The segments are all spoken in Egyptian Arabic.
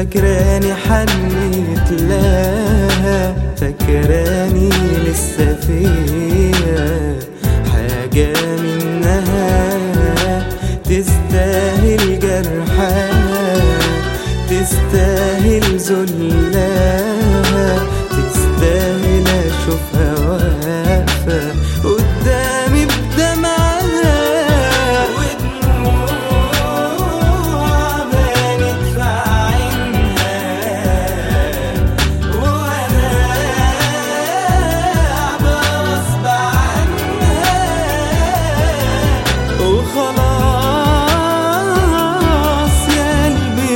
فاكراني حنيت لها فاكراني لسه فيا حاجة منها تستاهل جرحها تستاهل ذلها تستاهل اشوفها واقفة قدامي بدمعها ودموع بانت في عينها وانا غصب عنها وخلاص يا قلبي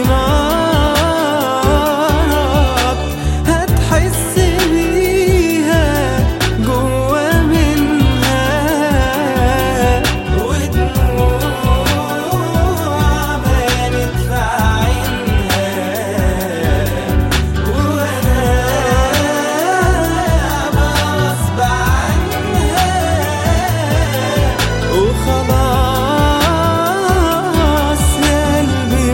مرض هتحس بيها جوا منها ودموع بانت في عينها وانا غصب عنها وخلاص يا قلبي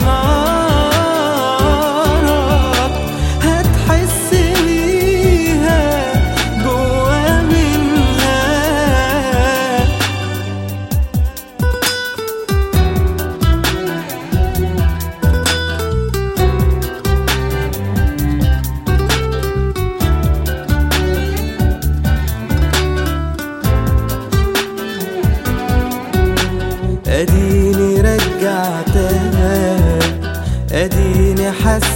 مرض هتحس بيها جوا منها اديني رجعتها اديني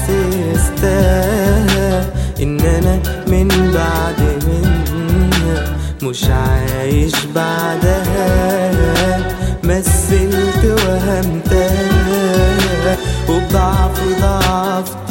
حسستها ان انا من بعد منها مش عايش بعدها مثلت وهمتها وبضعف ضعفت